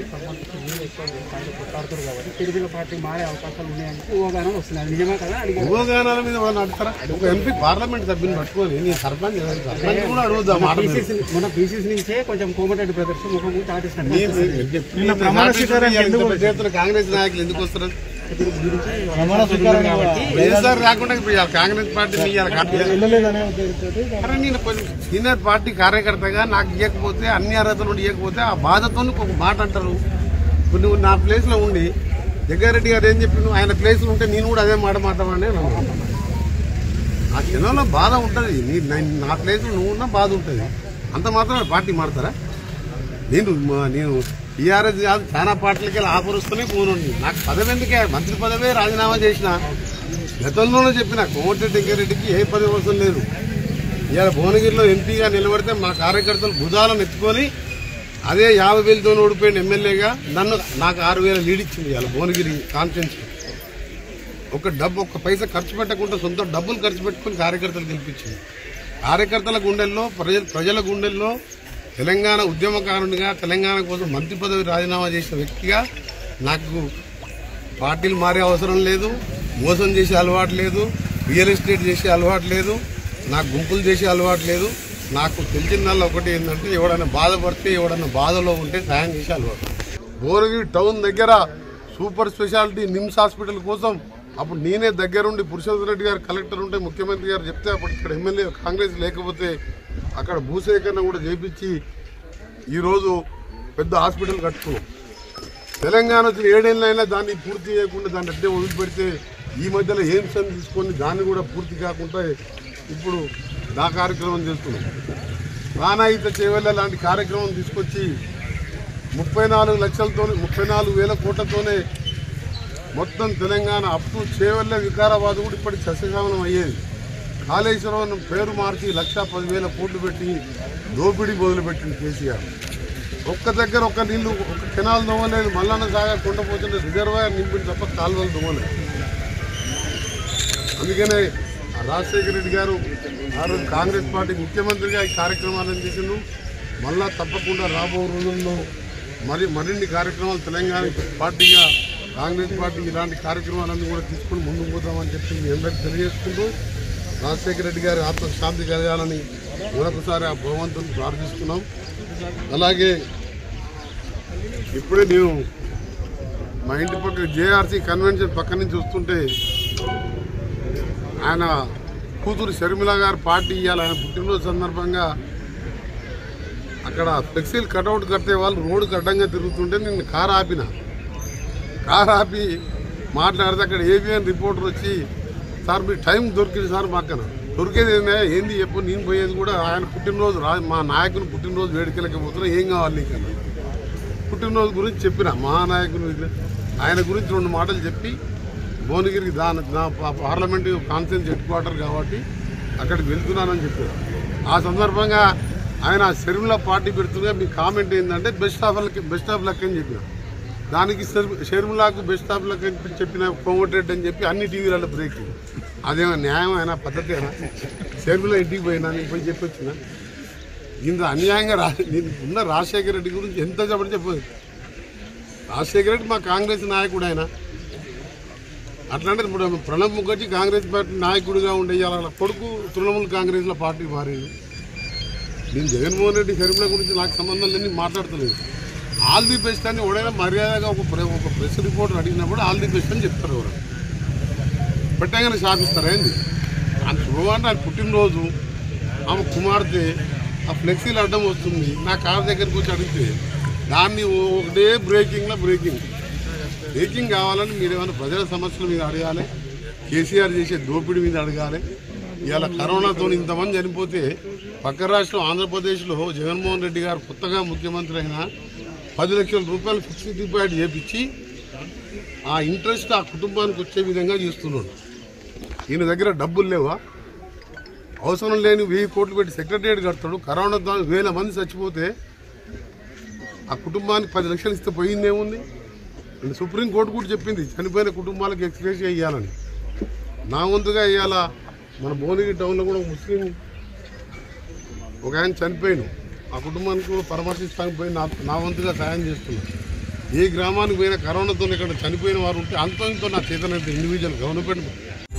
సంబంధించి మీరు ఎక్కువ స్థాయిలో కొట్లాడుతారు కాబట్టి తిరుమల పార్టీ మారే అవకాశాలు ఉన్నాయని ఊహాగానం వస్తున్నాయి అది నిజమే కదా అడిగారు ఊహాగానాల మీద వాళ్ళు అడుగుతారా ఒక ఎంపీ పార్లమెంట్ సభ్యుని పట్టుకొని నీ సర్పంచ్ కదా, సర్పంచ్ కూడా అడుగుద్దా మాట మీద. PCC మన పీసీసీ నుంచే కొంచెం కోమటిరెడ్డి బ్రదర్స్ ముఖం నీ- చాటిస్తున్నాడు నీ- నిన్న ప్రమాణ స్వీకారానికి ఎందుకు వచ్చారు? కాంగ్రెస్ నాయకులు ఎందుకు వస్తారు వైఎస్ఆర్ రాకుండా ఇప్పుడు ఇవాళ కాంగ్రెస్ పార్టీ అరే నేను కొంచెం సీనియర్ పార్టీ కార్యకర్తగా నాకు ఇవ్వకపోతే అన్ని అర్హతలు ఉండి ఇవ్వకపోతే ఆ బాధతో ఒక మాట అంటారు ఇప్పుడు నువ్వు నా ప్లేస్ లో ఉండి జగ్గారెడ్డి గారు ఏం చెప్పి ఆయన ప్లేస్ లో ఉంటే నేను కూడా అదే మాట మాట్లాడమని ఆ జనంలో బాధ ఉంటుంది నీ- నా- నా ప్లేస్ లో నువ్వు ఉన్నా బాధ ఉంటుంది అంత మాత్రం పార్టీ మాడతారా నేను మ- నేను టీఆర్ఎస్ కాదు చాలా పార్టీలకి వెళ్ళి ఆఫర్ వస్తూనే పోనుండి నాకు పదవి ఎందుకే మంత్రి పదవే రాజీనామా చేసిన గతంలోనే చెప్పిన కోమటిరెడ్డి వెంకరెడ్డికి ఏ పదవి అవసరం లేదు ఇవాళ భువనగిరిలో ఎంపీగా నిలబడితే మా కార్యకర్తలు భుజాలను ఎత్తుకొని అదే యాభై వేలతో ఓడిపోయిన ఎమ్మెల్యేగా నన్ను నాకు ఆరు వేల లీడ్ ఇచ్చింది ఇవాళ భువనగిరి కాన్ఫరెన్స్ ఒక డబ్బు ఒక్క పైసా ఖర్చు పెట్టకుండా సొంత డబ్బులు ఖర్చు పెట్టుకుని కార్యకర్తలు గెలిపించింది కార్యకర్తల గుండెల్లో ప్రజల ప్రజల గుండెల్లో తెలంగాణ ఉద్యమకారునిగా తెలంగాణ కోసం మంత్రి పదవి రాజీనామా చేసిన వ్యక్తిగా నాకు పార్టీలు మారే అవసరం లేదు మోసం చేసే అలవాటు లేదు రియల్ ఎస్టేట్ చేసే అలవాటు లేదు నాకు గుంపులు చేసే అలవాటు లేదు నాకు తెలిసిందల్లా ఒకటి ఏంటంటే ఎవడైనా బాధపడితే ఎవడైనా బాధలో ఉంటే సాయం చేసే అలవాటు భువనగిరి టౌన్ దగ్గర సూపర్ స్పెషాలిటీ నిమ్స్ హాస్పిటల్ కోసం అప్పుడు నేనే దగ్గరుండి పురుషోత్తర రెడ్డి గారు కలెక్టర్ ఉంటే ముఖ్యమంత్రి గారు చెప్తే అప్పుడు ఇక్కడ ఎమ్మెల్యే కాంగ్రెస్ లేకపోతే అక్కడ భూసేకరణ కూడా చేపించి ఈరోజు పెద్ద హాస్పిటల్ కట్టుకున్నాం తెలంగాణ వచ్చిన ఏడేళ్ళైనా దాన్ని పూర్తి చేయకుండా దాన్ని అడ్డే వదిలిపెడితే ఈ మధ్యలో ఎయిమ్స్ అని తీసుకొని దాన్ని కూడా పూర్తి కాకుండా ఇప్పుడు నా కార్యక్రమం చేస్తున్నాం ప్రాణాయిత చేవల్ల లాంటి కార్యక్రమం తీసుకొచ్చి ముప్పై నాలుగు లక్షలతో ముప్పై నాలుగు వేల కోట్లతోనే మొత్తం తెలంగాణ అప్ టు చేవల్ల వికారాబాద్ కూడా ఇప్పటికి సస్యశామనం అయ్యేది కాళేశ్వరం పేరు మార్చి లక్ష పదివేల కోట్లు పెట్టి దోపిడీ మొదలుపెట్టింది కేసీఆర్ ఒక్క దగ్గర ఒక్క నీళ్లు ఒక కెనాల్ దొంగలేదు మల్లన్న సాగా కొండపోతుంటే రిజర్వాయర్ నింపిన తప్ప కాలువలు దొంగలేదు అందుకనే ఆ రాజశేఖర రెడ్డి గారు ఆ రోజు కాంగ్రెస్ పార్టీ ముఖ్యమంత్రిగా ఈ కార్యక్రమాలను చేసిండు మళ్ళా తప్పకుండా రాబో రోజుల్లో మరి మరిన్ని కార్యక్రమాలు తెలంగాణ పార్టీగా కాంగ్రెస్ పార్టీ ఇలాంటి కార్యక్రమాలన్నీ కూడా తీసుకుని ముందుకు పోతామని చెప్పి మీ అందరికీ తెలియజేసుకుంటూ రాజశేఖర రెడ్డి గారి ఆత్మశాంతి కలగాలని మరొకసారి ఆ భగవంతుని ప్రార్థిస్తున్నాం అలాగే ఇప్పుడే నేను మా ఇంటి పక్కన జేఆర్సీ కన్వెన్షన్ పక్క నుంచి వస్తుంటే ఆయన కూతురు షర్మిల గారు పార్టీ ఇవ్వాలి ఆయన పుట్టినరోజు సందర్భంగా అక్కడ ఫ్లెక్సీలు కటౌట్ కట్టే వాళ్ళు రోడ్డుకి అడ్డంగా తిరుగుతుంటే నేను కారు ఆపిన కారు ఆపి మాట్లాడితే అక్కడ ఏబిఎన్ రిపోర్టర్ వచ్చి సార్ మీ టైం దొరికింది సార్ మాకన దొరికేది ఏంది ఏంది చెప్పు నేను పోయేది కూడా ఆయన పుట్టినరోజు రా మా నాయకుని పుట్టినరోజు వేడుకలకి పోతున్నా ఏం కావాలి నీకు అన్నాడు. పుట్టినరోజు గురించి చెప్పిన మహానాయకుని ఇది. ఆయన గురించి రెండు మాటలు చెప్పి భువనగిరికి దాని నా పా- పార్లమెంటు కాన్ఫరెన్స్ హెడ్ క్వార్టర్ కాబట్టి అక్కడికి వెళ్తున్నానని చెప్పారు ఆ సందర్భంగా ఆయన షర్మిల పార్టీ పెడుతున్నా మీ కామెంట్ ఏంటంటే best of luck best of luck అని చెప్పిన దానికి షర్- షర్మిలాకు బెస్ట్ ఆఫ్ లక్ అని చెప్పిన ప్రమోటెడ్ అని చెప్పి అన్ని టీవీలలో బ్రేక్ అదేమో న్యాయం అయినా పద్ధతి అయినా షర్మిల ఇంటికి పోయినా నేను పోయి చెప్పొచ్చిన ఇంత అన్యాయంగా రా నేను ఉన్న రాజశేఖర రెడ్డి గురించి ఎంత చెప్పని చెప్పదు రాజశేఖర రెడ్డి మా కాంగ్రెస్ నాయకుడు ఆయన అట్లాంటి ఇప్పుడు ప్రణబ్ ముఖర్జీ కాంగ్రెస్ పార్టీ నాయకుడిగా ఉండే ఇవాళ వాళ్ళ కొడుకు తృణమూల్ కాంగ్రెస్లో పార్టీ మారిండు నేను జగన్మోహన్ రెడ్డి షర్మిల గురించి నాకు సంబంధం లేని మాట్లాడతలేదు ఆల్ ది బెస్ట్ అని ఎవడైనా మర్యాదగా ఒక ప్రె- ఒక ప్రెస్ రిపోర్టర్ అడిగినప్పుడు ఆల్ ది బెస్ట్ అని చెప్తారు ఎవరు పెట్టగానే శాపిస్తారా ఏంది ఆయన శుభమంటే ఆయన పుట్టినరోజు ఆమె కుమార్తె ఆ ఫ్లెక్సీలు అడ్డం వస్తుంది నా కార్ దగ్గరికి వచ్చి అడిగితే దాన్ని ఒకటే బ్రేకింగ్లో బ్రేకింగ్ బ్రేకింగ్ కావాలని మీరు ఏమైనా ప్రజల సమస్యల మీద అడగాలి కేసీఆర్ చేసే దోపిడీ మీద అడగాలి ఇవాళ కరోనాతో ఇంతమంది చనిపోతే పక్క రాష్ట్రం ఆంధ్రప్రదేశ్లో జగన్మోహన్ రెడ్డి గారు కొత్తగా ముఖ్యమంత్రి అయిన పది లక్షల రూపాయలు ఫిక్స్డ్ డిపాజిట్ చేపించి ఆ ఇంట్రెస్ట్ ఆ కుటుంబానికి వచ్చే విధంగా చేస్తున్నాడు ఈయన దగ్గర డబ్బులు లేవా అవసరం లేని వెయ్యి కోట్లు పెట్టి సెక్రటరియట్ కడతాడు కరోనా ద్వారా వేల మంది చచ్చిపోతే ఆ కుటుంబానికి పది లక్షలు ఇస్తే పోయిందేముంది అండ్ సుప్రీంకోర్టు కూడా చెప్పింది చనిపోయిన కుటుంబాలకు ఎక్స్ప్రెస్ చేయాలని నా వంతుగా ఇవాళ మన భువనగిరి టౌన్లో కూడా ఒక ముస్లిం ఒక ఆయన చనిపోయాను ఆ కుటుంబానికి కూడా పరామర్శిస్తానికి పోయి నా నా వంతుగా సాయం చేస్తున్నాను ఏ గ్రామానికి పోయినా కరోనాతో ఇక్కడ చనిపోయిన వారు ఉంటే అంతో ఇంతో నా చేతనైతే ఇండివిజువల్ గవర్నమెంట్